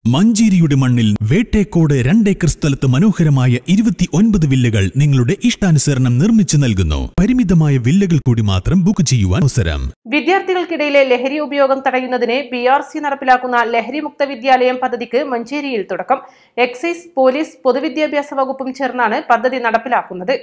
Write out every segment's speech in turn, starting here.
മഞ്ചേരിയുടെ മണ്ണിൽ വേട്ടേക്കോട് രണ്ടേക്കർ സ്ഥലത്ത് മനോഹരമായ ഇരുപത്തി ഒൻപത് വില്ലകൾ നിങ്ങളുടെ ഇഷ്ടാനുസരണം നിർമ്മിച്ചു നൽകുന്നു പരിമിതമായ വില്ലകൾ കൂടി മാത്രം ബുക്ക് ചെയ്യുവാൻ അവസരം വിദ്യാർത്ഥികൾക്കിടയിലെ ലഹരി ഉപയോഗം തടയുന്നതിന് ബി ആർ സി നടപ്പിലാക്കുന്ന ലഹരിമുക്ത വിദ്യാലയം പദ്ധതിക്ക് മഞ്ചേരിയിൽ തുടക്കം എക്സൈസ് പോലീസ് പൊതുവിദ്യാഭ്യാസ വകുപ്പും ചേർന്നാണ് പദ്ധതി നടപ്പിലാക്കുന്നത്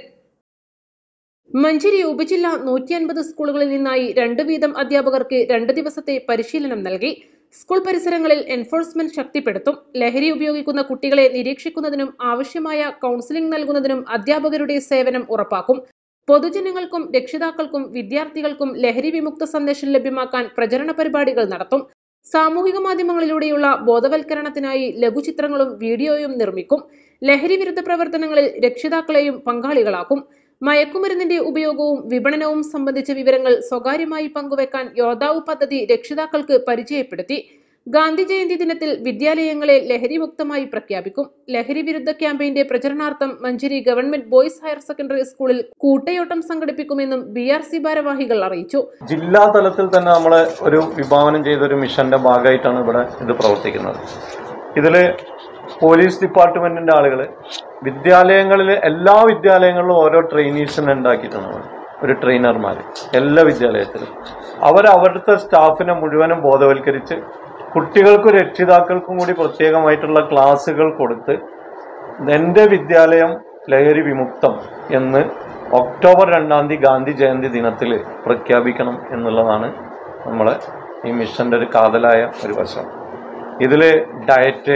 മഞ്ചേരി ഉപജില്ല നൂറ്റി അൻപത് സ്കൂളുകളിൽ നിന്നായി രണ്ട് വീതം അധ്യാപകർക്ക് രണ്ട് ദിവസത്തെ പരിശീലനം നൽകി സ്കൂൾ പരിസരങ്ങളിൽ എൻഫോഴ്സ്മെന്റ് ശക്തിപ്പെടുത്തും ലഹരി ഉപയോഗിക്കുന്ന കുട്ടികളെ നിരീക്ഷിക്കുന്നതിനും ആവശ്യമായ കൗൺസിലിംഗ് നൽകുന്നതിനും അധ്യാപകരുടെ സേവനം ഉറപ്പാക്കും പൊതുജനങ്ങൾക്കും രക്ഷിതാക്കൾക്കും വിദ്യാർത്ഥികൾക്കും ലഹരി വിമുക്ത സന്ദേശം ലഭ്യമാക്കാൻ പ്രചരണ പരിപാടികൾ നടത്തും സാമൂഹിക മാധ്യമങ്ങളിലൂടെയുള്ള ബോധവൽക്കരണത്തിനായി ലഘുചിത്രങ്ങളും വീഡിയോയും നിർമ്മിക്കും ലഹരി വിരുദ്ധ പ്രവർത്തനങ്ങളിൽ രക്ഷിതാക്കളെയും പങ്കാളികളാക്കും മയക്കുമരുന്നിന്റെ ഉപയോഗവും വിപണനവും സംബന്ധിച്ച വിവരങ്ങൾ സ്വകാര്യമായി പങ്കുവെക്കാൻ യോദ്ധാവ് പദ്ധതി രക്ഷിതാക്കൾക്ക് പരിചയപ്പെടുത്തി ഗാന്ധി ജയന്തി ദിനത്തിൽ വിദ്യാലയങ്ങളെ ലഹരിമുക്തമായി പ്രഖ്യാപിക്കും ലഹരി വിരുദ്ധ ക്യാമ്പയിന്റെ പ്രചരണാർത്ഥം Manjeri government boys higher secondary സ്കൂളിൽ കൂട്ടയോട്ടം സംഘടിപ്പിക്കുമെന്നും ബി ആർ സി ഭാരവാഹികൾ അറിയിച്ചു ജില്ലാ തലത്തിൽ തന്നെ നമ്മൾ ഒരു വിഭാവനം ചെയ്ത ഒരു മിഷന്റെ ഭാഗമായിട്ടാണ് ഇവിടെ ഇത് പ്രവർത്തിക്കുന്നത് ഇതിൽ പോലീസ് ഡിപ്പാർട്ട്മെന്റിന്റെ ആളുകൾ വിദ്യാലയങ്ങളിൽ എല്ലാ വിദ്യാലയങ്ങളിലും ഓരോ ട്രെയിനീസിനെ ഉണ്ടാക്കിയിട്ടുണ്ട് ഒരു ട്രെയിനർമാർ എല്ലാ വിദ്യാലയത്തിലും അവർ അവിടുത്തെ സ്റ്റാഫിനെ മുഴുവനും ബോധവൽക്കരിച്ച് കുട്ടികൾക്കും രക്ഷിതാക്കൾക്കും കൂടി പ്രത്യേകമായിട്ടുള്ള ക്ലാസ്സുകൾ കൊടുത്ത് എൻ്റെ വിദ്യാലയം ലഹരി വിമുക്തം എന്ന് ഒക്ടോബർ രണ്ടാം തീയതി ഗാന്ധി ജയന്തി ദിനത്തിൽ പ്രഖ്യാപിക്കണം എന്നുള്ളതാണ് നമ്മളെ ഈ മിഷൻ്റെ ഒരു കാതലായ ഒരു വശം ഇതിൽ ഡയറ്റ്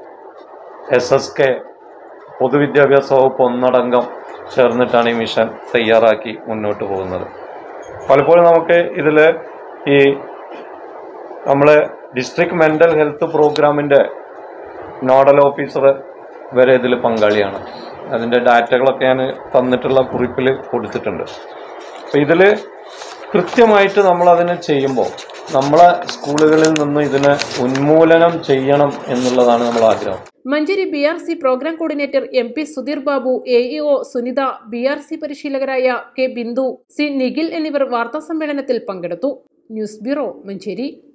എസ് എസ് കെ പൊതുവിദ്യാഭ്യാസ വകുപ്പ് ഒന്നടങ്കം ചേർന്നിട്ടാണ് ഈ മിഷൻ തയ്യാറാക്കി മുന്നോട്ട് പോകുന്നത് പലപ്പോഴും നമുക്ക് ഇതിൽ ഈ നമ്മളെ ഡിസ്ട്രിക്ട് മെൻ്റൽ ഹെൽത്ത് പ്രോഗ്രാമിൻ്റെ നോഡൽ ഓഫീസർ വരെ ഇതിൽ പങ്കാളിയാണ് അതിൻ്റെ ഡാറ്റകളൊക്കെ ഞാൻ തന്നിട്ടുള്ള കുറിപ്പിൽ കൊടുത്തിട്ടുണ്ട് അപ്പോൾ ഇതിൽ കൃത്യമായിട്ട് നമ്മൾ അതിനെ ചെയ്യുമ്പോൾ നമ്മളെ സ്കൂളുകളിൽ നിന്ന് ഇതിനെ ഉന്മൂലനം ചെയ്യണം എന്നുള്ളതാണ് നമ്മൾ ആഗ്രഹം Manjeri B R C program coordinator M P Sudheer Babu A EO Sunitha B R C പരിശീലകരായ കെ ബിന്ദു സി നിഖിൽ എന്നിവർ വാർത്താ സമ്മേളനത്തിൽ പങ്കെടുത്തു ന്യൂസ് ബ്യൂറോ മഞ്ചേരി